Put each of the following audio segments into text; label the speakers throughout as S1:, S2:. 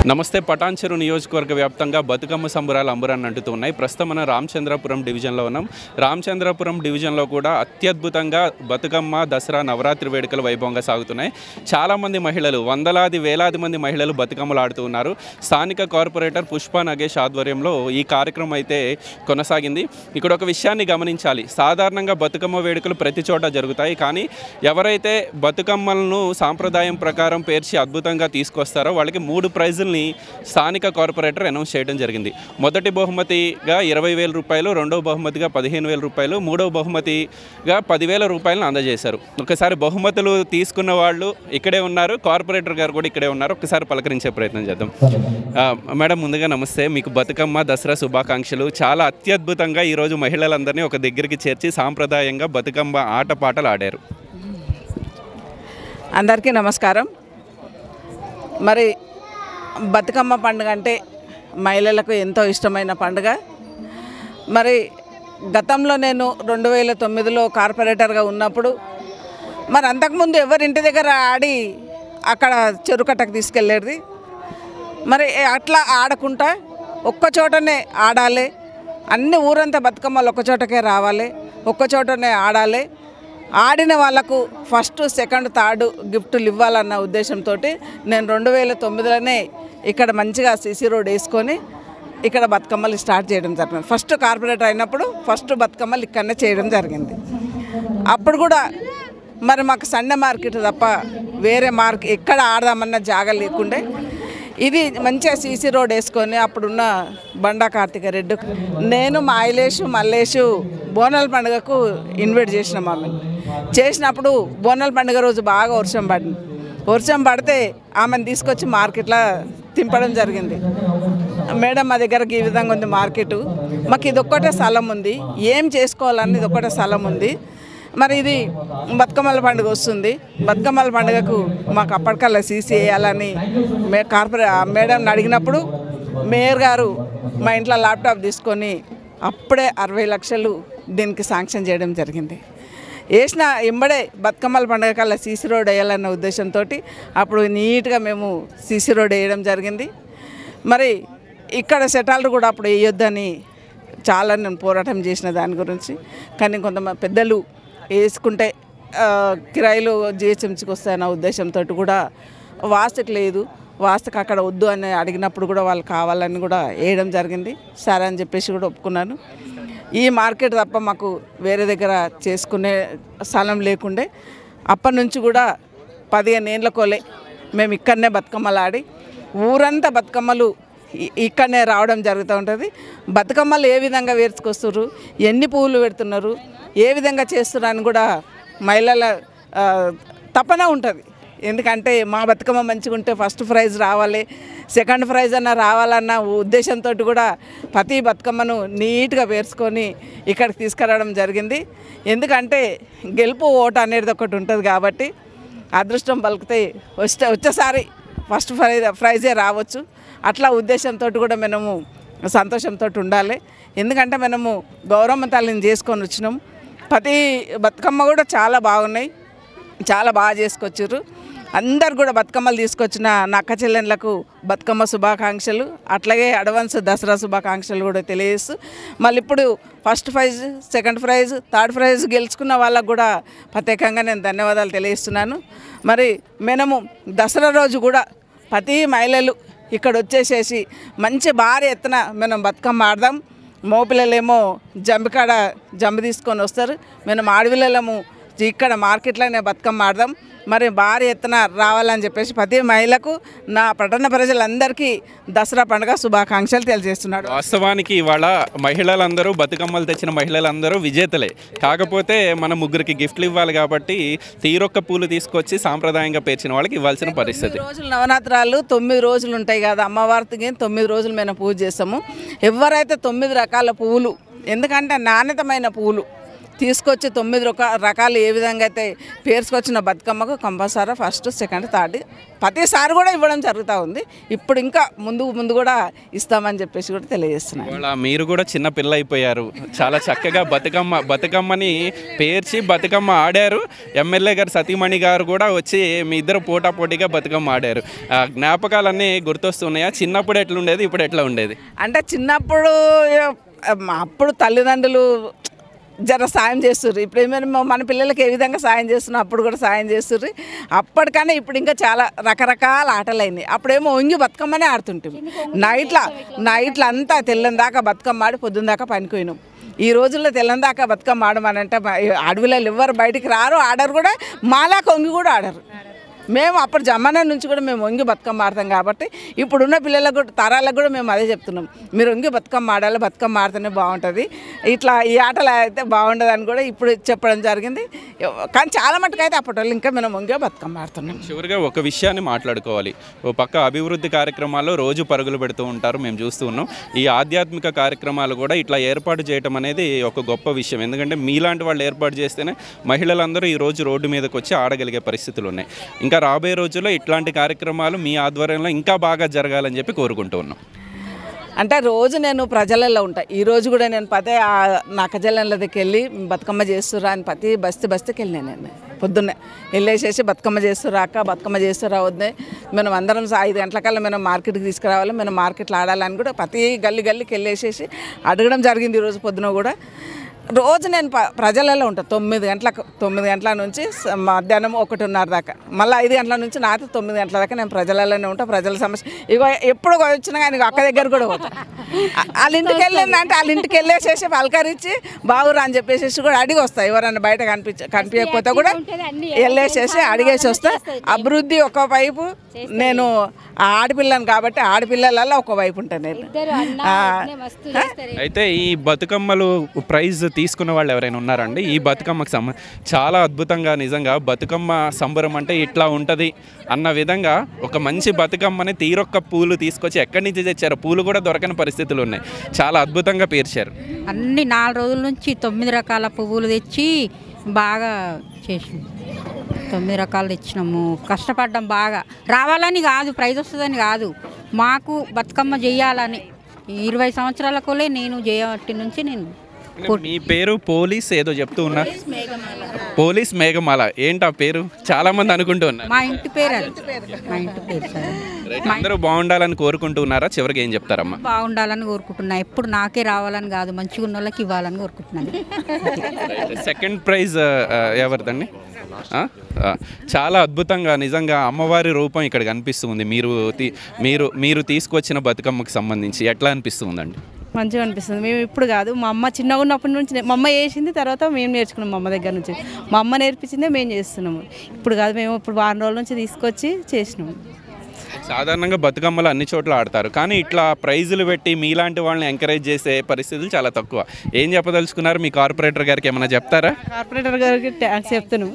S1: నమస్తే పటాన్చెరు నియోజకవర్గ వ్యాప్తంగా బతుకమ్మ సంబరాలు అంబరాన్ని అంటుతూ ఉన్నాయి ప్రస్తుతం మనం రామచంద్రపురం డివిజన్లో ఉన్నాం రామచంద్రపురం డివిజన్లో కూడా అత్యద్భుతంగా బతుకమ్మ దసరా నవరాత్రి వేడుకలు వైభవంగా సాగుతున్నాయి చాలామంది మహిళలు వందలాది వేలాది మంది మహిళలు బతుకమ్మలు ఆడుతూ ఉన్నారు స్థానిక కార్పొరేటర్ పుష్ప నగేష్ ఆధ్వర్యంలో ఈ కార్యక్రమం అయితే కొనసాగింది ఇక్కడ ఒక విషయాన్ని గమనించాలి సాధారణంగా బతుకమ్మ వేడుకలు ప్రతి చోట జరుగుతాయి కానీ ఎవరైతే బతుకమ్మలను సాంప్రదాయం ప్రకారం పేర్చి అద్భుతంగా తీసుకొస్తారో వాళ్ళకి మూడు ప్రైజుల్ని స్థానిక కార్పొరేటర్ అనౌన్స్ చేయడం జరిగింది మొదటి బహుమతిగా ఇరవై వేల రూపాయలు రెండవ బహుమతిగా పదిహేను వేల రూపాయలు మూడవ బహుమతిగా పదివేల రూపాయలను అందజేశారు ఒకసారి బహుమతులు తీసుకున్న వాళ్ళు ఇక్కడే ఉన్నారు కార్పొరేటర్ గారు కూడా ఇక్కడే ఉన్నారు ఒకసారి పలకరించే ప్రయత్నం చేద్దాం ఆ, మేడం ముందుగా నమస్తే మీకు బతుకమ్మ దసరా శుభాకాంక్షలు చాలా అత్యద్భుతంగా ఈరోజు మహిళలందరినీ ఒక దగ్గరికి చేర్చి సాంప్రదాయంగా బతుకమ్మ ఆటపాటలు ఆడారు
S2: అందరికీ నమస్కారం మరి బతుకమ్మ పండుగ అంటే మహిళలకు ఎంతో ఇష్టమైన పండుగ మరి గతంలో నేను రెండు వేల తొమ్మిదిలో కార్పొరేటర్గా ఉన్నప్పుడు మరి అంతకుముందు ఎవరి ఇంటి దగ్గర ఆడి అక్కడ చెరుకట్టకు తీసుకెళ్ళేది మరి అట్లా ఆడకుండా ఒక్క చోటనే ఆడాలి అన్ని ఊరంతా బతుకమ్మలు ఒక్క చోటకే రావాలి ఒక్క చోటనే ఆడాలి ఆడిన వాళ్ళకు ఫస్ట్ సెకండ్ థర్డ్ గిఫ్ట్లు ఇవ్వాలన్న ఉద్దేశంతో నేను రెండు వేల తొమ్మిదిలోనే ఇక్కడ మంచిగా సీసీ రోడ్ వేసుకొని ఇక్కడ బతుకమ్మలు స్టార్ట్ చేయడం జరిగింది ఫస్ట్ కార్పొరేటర్ అయినప్పుడు ఫస్ట్ బతుకమ్మలు ఇక్కడనే చేయడం జరిగింది అప్పుడు కూడా మరి మాకు సండే మార్కెట్ తప్ప వేరే మార్కెట్ ఎక్కడ ఆడదామన్న జాగా లేకుండే ఇది మంచిగా సీసీ రోడ్ వేసుకొని అప్పుడున్న బండా కార్తిక రెడ్డి నేను మా ఐలేషు మల్లేషు బోనాల పండుగకు ఇన్వైట్ చేసిన ఆమెను చేసినప్పుడు బోనాల పండుగ రోజు బాగా వర్షం పడింది వర్షం పడితే ఆమెను తీసుకొచ్చి మార్కెట్లో తింపడం జరిగింది మేడం మా దగ్గరకు ఈ విధంగా ఉంది మార్కెట్ మాకు ఇది ఒక్కటే స్థలం ఉంది ఏం చేసుకోవాలని ఇది ఒక్కటే స్థలం ఉంది మరి ఇది బతుకమ్మల పండుగ వస్తుంది బతుకమ్మల పండుగకు మాకు అప్పటికల్లా సీసీ వేయాలని మే కార్పొరే మేడంని అడిగినప్పుడు మేయర్ గారు మా ఇంట్లో ల్యాప్టాప్ తీసుకొని అప్పుడే అరవై లక్షలు దీనికి శాంక్షన్ చేయడం జరిగింది వేసిన ఎంబడే బతుకమ్మల పండుగ కల్లా సీసీ రోడ్ వేయాలన్న ఉద్దేశంతో అప్పుడు నీట్గా మేము సీసీ రోడ్ వేయడం జరిగింది మరి ఇక్కడ సెటాలు కూడా అప్పుడు వేయొద్దని చాలా నేను పోరాటం చేసిన దాని గురించి కానీ కొంతమంది పెద్దలు వేసుకుంటే ఆ, కిరాయిలు జిహెచ్ఎంసీకి వస్తాయన్న ఉద్దేశంతో కూడా వాస్తుకు లేదు వాస్తుకు అక్కడ వద్దు అని అడిగినప్పుడు కూడా వాళ్ళు కావాలని కూడా వేయడం జరిగింది సరే అని చెప్పేసి కూడా ఒప్పుకున్నాను ఈ మార్కెట్ తప్ప మాకు వేరే దగ్గర చేసుకునే స్థలం లేకుండే అప్పటి నుంచి కూడా పదిహేను ఏళ్ళ కోలే మేము ఇక్కడనే బతుకమ్మలు ఆడి ఊరంతా బతుకమ్మలు ఇ- ఇక్కడనే రావడం జరుగుతూ ఉంటుంది బతుకమ్మలు ఏ విధంగా వేర్చుకొస్తున్నారు ఎన్ని పువ్వులు పెడుతున్నారు ఏ విధంగా చేస్తున్నారని కూడా మహిళల ఆ, తపన ఉంటుంది ఎందుకంటే మా బతుకమ్మ మంచిగా ఉంటే ఫస్ట్ ప్రైజ్ రావాలి సెకండ్ ప్రైజ్ అన్న రావాలన్న ఉద్దేశంతో కూడా ప్రతి బతుకమ్మను నీట్గా పేర్చుకొని ఇక్కడికి తీసుకురావడం జరిగింది ఎందుకంటే గెలుపు ఓటు అనేది ఒకటి ఉంటుంది కాబట్టి అదృష్టం పలికితే వస్తే వచ్చేసారి ఫస్ట్ ప్రైజ్ ప్రైజే రావచ్చు అట్లా ఉద్దేశంతో కూడా మనము సంతోషంతో ఉండాలి ఎందుకంటే మనము గౌరమ్మ తల్లిని చేసుకొని వచ్చినాం ప్రతి బతుకమ్మ కూడా చాలా బాగున్నాయి చాలా బాగా చేసుకొచ్చారు అందరు కూడా బతుకమ్మలు తీసుకొచ్చిన నా అక్క చెల్లెళ్ళకు బతుకమ్మ శుభాకాంక్షలు అట్లాగే అడ్వాన్స్ దసరా శుభాకాంక్షలు కూడా తెలియజేస్తూ మళ్ళీ ఇప్పుడు first prize second prize third prize గెలుచుకున్న వాళ్ళకు కూడా ప్రత్యేకంగా నేను ధన్యవాదాలు తెలియజేస్తున్నాను మరి మనము దసరా రోజు కూడా ప్రతి మహిళలు ఇక్కడ వచ్చేసేసి మంచి భారీ ఎత్తున మనం బతుకమ్మ ఆడదాం మోపిల్లలేమో జంబికాడ జంబి తీసుకొని వస్తారు మేము ఆడపిల్లలము ఇక్కడ మార్కెట్లోనే బతుకమ్మ ఆడదాం మరి భారీ ఎత్తున రావాలని చెప్పేసి ప్రతి మహిళకు నా పట్టణ ప్రజలందరికీ దసరా పండుగ శుభాకాంక్షలు తెలియజేస్తున్నాడు
S1: వాస్తవానికి ఇవాళ మహిళలందరూ బతుకమ్మలు తెచ్చిన మహిళలందరూ విజేతలే కాకపోతే మన ముగ్గురికి గిఫ్ట్లు ఇవ్వాలి కాబట్టి తీరొక్క పూలు తీసుకొచ్చి సాంప్రదాయంగా పేర్చిన వాళ్ళకి ఇవ్వాల్సిన పరిస్థితి
S2: తొమ్మిది రోజులు నవరాత్రాలు తొమ్మిది రోజులు ఉంటాయి కదా అమ్మవారికి తొమ్మిది రోజులు మేము పూజ చేస్తాము ఎవరైతే తొమ్మిది రకాల పువ్వులు ఎందుకంటే నాణ్యతమైన పువ్వులు తీసుకొచ్చి తొమ్మిది రక రకాలు ఏ విధంగా అయితే పేర్చుకొచ్చిన బతుకమ్మకు కంపల్సరీ ఫస్ట్ సెకండ్ థర్డ్ ప్రతిసారి కూడా ఇవ్వడం జరుగుతూ ఉంది ఇప్పుడు ఇంకా ముందు ముందు కూడా ఇస్తామని చెప్పేసి కూడా తెలియజేస్తున్నాను
S1: ఇవాళ మీరు కూడా చిన్న పిల్ల అయిపోయారు చాలా చక్కగా బతుకమ్మ బతుకమ్మని పేర్చి బతుకమ్మ ఆడారు ఎమ్మెల్యే గారు సతీమణి గారు కూడా వచ్చి మీ ఇద్దరు పోటా పోటీగా బతుకమ్మ ఆడారు ఆ జ్ఞాపకాలన్నీ గుర్తొస్తున్నాయా చిన్నప్పుడు ఎట్లా ఉండేది ఇప్పుడు ఎట్లా ఉండేది
S2: అంటే చిన్నప్పుడు ఏ, అప్పుడు తల్లిదండ్రులు జర సాయం చేస్తుర్రు ఇప్పుడు ఏమైనా మన పిల్లలకి ఏ విధంగా సాయం చేస్తున్నాం అప్పుడు కూడా సాయం చేస్తుర్రు అప్పటికన్నా ఇప్పుడు ఇంకా చాలా రకరకాల ఆటలు అయినాయి అప్పుడేమో ఒంగి బతుకమ్మనే ఆడుతుంటాం నైట్ల నైట్ల అంతా తెల్లని దాకా బతుకమ్మ ఆడి పొద్దున్న దాకా పనిపోయినాం ఈ రోజుల్లో తెల్లని దాకా బతుకమ్మ ఆడమనంటే మా- అడవిలో ఎవ్వరు బయటికి రారు ఆడరు కూడా మాలాక ఒంగి కూడా ఆడరు మేము అప్పుడు జమానా నుంచి కూడా మేము వంగి బతుకమ్మ ఆడతాం కాబట్టి ఇప్పుడున్న పిల్లలకు కూడా తరాలకు కూడా మేము అదే చెప్తున్నాం మీరు వంగి బతుకమ్మ ఆడాలి బతుకమ్మ ఆడితేనే బాగుంటుంది ఇట్లా ఈ ఆటలు అయితే బాగుండదు అని కూడా ఇప్పుడు చెప్పడం జరిగింది కానీ చాలా మటుకు అయితే అప్పటి వాళ్ళు ఇంకా మేము వంగే బతుకమ్మ ఆడుతున్నాం
S1: చివరిగా ఒక విషయాన్ని మాట్లాడుకోవాలి ఓ పక్క అభివృద్ధి కార్యక్రమాల్లో రోజు పరుగులు పెడుతూ ఉంటారు మేము చూస్తూ ఉన్నాం ఈ ఆధ్యాత్మిక కార్యక్రమాలు కూడా ఇట్లా ఏర్పాటు చేయడం అనేది ఒక గొప్ప విషయం ఎందుకంటే మీలాంటి వాళ్ళు ఏర్పాటు చేస్తేనే మహిళలందరూ ఈ రోజు రోడ్డు మీదకి వచ్చి ఆడగలిగే పరిస్థితులు ఉన్నాయి ఇంకా రాబోయే రోజుల్లో ఇట్లాంటి కార్యక్రమాలు మీ ఆధ్వర్యంలో ఇంకా బాగా జరగాలని చెప్పి కోరుకుంటూ ఉన్నాం
S2: అంటే రోజు నేను ప్రజలలో ఉంటా ఈ రోజు కూడా నేను పదే ఆ నక్కజల్లంల దగ్గరికి వెళ్ళి బతుకమ్మ చేస్తురా అని ప్రతి బస్తీ బస్తీకి వెళ్ళినా నేను పొద్దున్నే వెళ్ళేసేసి బతుకమ్మ చేస్తురా అక్క బతుకమ్మ చేస్తురా వద్దే మనం అందరం సా- ఐదు గంటలకల్లా మనం మార్కెట్కి తీసుకురావాలి మనం మార్కెట్లో ఆడాలని కూడా ప్రతి గల్లి గల్లికి వెళ్ళేసేసి అడగడం జరిగింది ఈరోజు పొద్దున కూడా రోజు నేను ప- ప్రజలలో ఉంటా తొమ్మిది గంటలకు తొమ్మిది గంటల నుంచి స- మధ్యాహ్నం ఒకటిన్నర దాకా మళ్ళీ ఐదు గంటల నుంచి నాతో తొమ్మిది గంటల దాకా నేను ప్రజలలోనే ఉంటా ప్రజల సమస్య ఇగో ఎప్పుడు వచ్చినా కానీ అక్క దగ్గర కూడా పోతా ఆ- వాళ్ళ ఇంటికి వెళ్ళిందంటే వాళ్ళ ఇంటికి వెళ్ళేసేసి పలకరించి బాగురా అని చెప్పేసి కూడా అడిగి వస్తా ఎవరన్నా బయట కనిపించ కనిపించకపోతే కూడా వెళ్ళేసేసి అడిగేసి వస్తా అభివృద్ధి ఒక వైపు నేను ఆ ఆడపిల్లను కాబట్టి ఆడపిల్లలలో ఒక వైపు ఉంటాను నేను ఆ,
S1: అయితే ఈ బతుకమ్మలు ప్రైజ్ తీసుకున్న వాళ్ళు ఎవరైనా ఉన్నారండి ఈ బతుకమ్మకు సంబ చాలా అద్భుతంగా నిజంగా బతుకమ్మ సంబరం అంటే ఇట్లా ఉంటుంది అన్న విధంగా ఒక మంచి బతుకమ్మని తీరొక్క పూలు తీసుకొచ్చి ఎక్కడి నుంచి తెచ్చారు పూలు కూడా దొరకని పరిస్థితులు ఉన్నాయి చాలా అద్భుతంగా పేర్చారు
S3: అన్ని నాలుగు రోజుల నుంచి తొమ్మిది రకాల పువ్వులు తెచ్చి బాగా చేసినాం తొమ్మిది రకాలు తెచ్చినాము కష్టపడ్డాం బాగా రావాలని కాదు ప్రైజ్ వస్తుందని కాదు మాకు బతుకమ్మ చెయ్యాలని ఇరవై సంవత్సరాలకోలే నేను చేయబట్టి నుంచి నేను
S1: మీ పేరు పోలీస్ ఏదో చెప్తూ ఉన్నా పోలీస్ మేఘమాల ఏంటి ఆ పేరు చాలా మంది అనుకుంటూ ఉన్నారు
S3: మా ఇంటి పేరు అది మా ఇంటి పేరు సార్
S1: రైట్, అందరూ బాగుండాలని కోరుకుంటూ ఉన్నారా చివరికి ఏం చెప్తారమ్మా
S3: బాగుండాలని కోరుకుంటున్నా ఎప్పుడు నాకే రావాలని కాదు మంచిగా ఉన్న వాళ్ళకి ఇవ్వాలని కోరుకుంటున్నాను
S1: సెకండ్ ప్రైజ్ ఎవరిదండి ఆ? ఆ, చాలా అద్భుతంగా నిజంగా అమ్మవారి రూపం ఇక్కడ కనిపిస్తుంది మీరు తీ- మీరు మీరు తీసుకొచ్చిన బతుకమ్మకి సంబంధించి ఎట్లా అనిపిస్తుందండి
S4: మంచిగా అనిపిస్తుంది మేము ఇప్పుడు కాదు మా అమ్మ చిన్నగా ఉన్నప్పటి నుంచి నే- మా అమ్మ చేసింది తర్వాత మేము నేర్చుకున్నాం మా అమ్మ దగ్గర నుంచి మా అమ్మ నేర్పించిందే మేము చేస్తున్నాము ఇప్పుడు కాదు మేము ఇప్పుడు వారం రోజుల నుంచి తీసుకొచ్చి చేసినాము
S1: సాధారణంగా బతుకమ్మలు అన్ని చోట్ల ఆడతారు కానీ ఇట్లా ప్రైజులు పెట్టి మీలాంటి వాళ్ళని ఎంకరేజ్ చేసే పరిస్థితులు చాలా తక్కువ ఏం చెప్పదలుచుకున్నారు మీ కార్పొరేటర్ గారికి ఏమైనా చెప్తారా
S4: కార్పొరేటర్ గారికి ట్యాక్స్ చెప్తున్నాం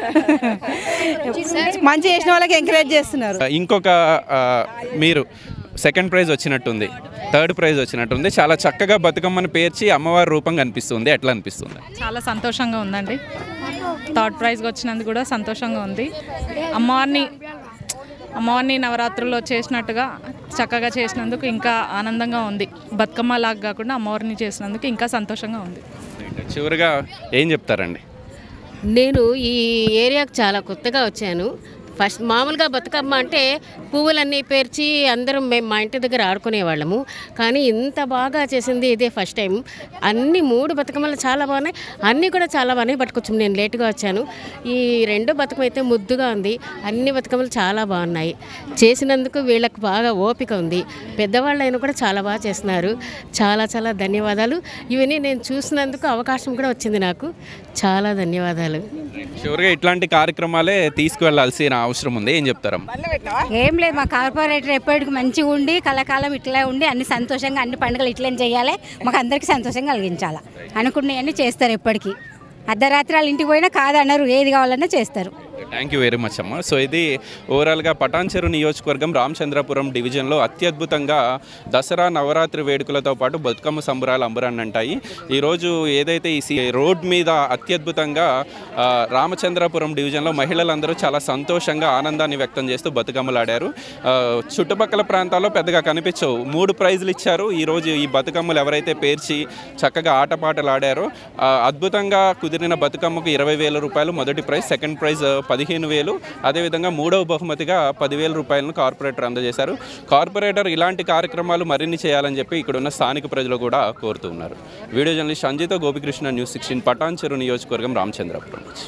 S4: మంచి చేసిన వాళ్ళకి ఎంకరేజ్ చేస్తున్నారు
S1: ఇంకొక ఆ, మీరు సెకండ్ ప్రైజ్ వచ్చినట్టుంది థర్డ్ ప్రైజ్ వచ్చినట్టుంది చాలా చక్కగా బతుకమ్మని పేర్చి అమ్మవారి రూపం కనిపిస్తుంది ఎట్లా అనిపిస్తుంది
S5: చాలా సంతోషంగా ఉందండి థర్డ్ ప్రైజ్కి వచ్చినందుకు కూడా సంతోషంగా ఉంది అమ్మవారిని అమ్మవారిని నవరాత్రుల్లో చేసినట్టుగా చక్కగా చేసినందుకు ఇంకా ఆనందంగా ఉంది బతుకమ్మ లాగా కాకుండా అమ్మవారిని చేసినందుకు ఇంకా సంతోషంగా ఉంది
S1: చివరిగా ఏం చెప్తారండి
S6: నేను ఈ ఏరియాకు చాలా కొత్తగా వచ్చాను ఫస్ట్ మామూలుగా బతుకమ్మ అంటే పువ్వులన్నీ పేర్చి అందరం మేము మా ఇంటి దగ్గర ఆడుకునేవాళ్ళము కానీ ఇంత బాగా చేసింది ఇదే ఫస్ట్ టైం అన్ని మూడు బతుకమ్మలు చాలా బాగున్నాయి అన్నీ కూడా చాలా బాగున్నాయి బట్ కొంచెం నేను లేటుగా వచ్చాను ఈ రెండో బతుకమ్మ అయితే ముద్దుగా ఉంది అన్ని బతుకమ్మలు చాలా బాగున్నాయి చేసినందుకు వీళ్ళకి బాగా ఓపిక ఉంది పెద్దవాళ్ళైనా కూడా చాలా బాగా చేస్తున్నారు చాలా చాలా ధన్యవాదాలు ఇవన్నీ నేను చూసినందుకు అవకాశం కూడా వచ్చింది నాకు చాలా ధన్యవాదాలు
S1: చివరిగా ఇట్లాంటి కార్యక్రమాలే తీసుకువెళ్లాల్సిన అవసరం ఉంది ఏం చెప్తారమ్మా
S7: ఏం లేదు మా కార్పొరేటర్ ఎప్పటికి మంచిగా ఉండి కలకాలం ఇట్లా ఉండి అన్ని సంతోషంగా అన్ని పండుగలు ఇట్లనే చేయాలి మాకు అందరికీ సంతోషం కలిగించాలి అనుకున్నవన్నీ చేస్తారు ఎప్పటికీ అర్ధరాత్రి వాళ్ళ ఇంటికి పోయినా కాదన్నారు ఏది కావాలన్నా చేస్తారు
S1: థ్యాంక్ యూ వెరీ మచ్ అమ్మ సో ఇది ఓవరాల్గా పటాన్చెరు నియోజకవర్గం రామచంద్రపురం డివిజన్లో అత్యద్భుతంగా దసరా నవరాత్రి వేడుకలతో పాటు బతుకమ్మ సంబరాలు అంబరాన్ని అంటాయి ఈరోజు ఏదైతే ఈ సి- రోడ్ మీద అత్యద్భుతంగా ఆ, రామచంద్రపురం డివిజన్లో మహిళలందరూ చాలా సంతోషంగా ఆనందాన్ని వ్యక్తం చేస్తూ బతుకమ్మలు ఆడారు ఆ, చుట్టుపక్కల ప్రాంతాల్లో పెద్దగా కనిపించవు మూడు ప్రైజులు ఇచ్చారు ఈరోజు ఈ బతుకమ్మలు ఎవరైతే పేర్చి చక్కగా ఆటపాటలు ఆడారో ఆ, అద్భుతంగా కుదిరిన బతుకమ్మకు ఇరవై వేల రూపాయలు మొదటి ప్రైజ్ సెకండ్ ప్రైజ్ పదిహేను వేలు అదేవిధంగా మూడవ బహుమతిగా పదివేల రూపాయలను కార్పొరేటర్ అందజేశారు కార్పొరేటర్ ఇలాంటి కార్యక్రమాలు మరిన్ని చేయాలని చెప్పి ఇక్కడ ఉన్న స్థానిక ప్రజలు కూడా కోరుతున్నారు వీడియో జర్నలిస్ట్ సంజయ్తో Gopikrishna news sixteen Patancheru నియోజకవర్గం రామచంద్రపురం నుంచి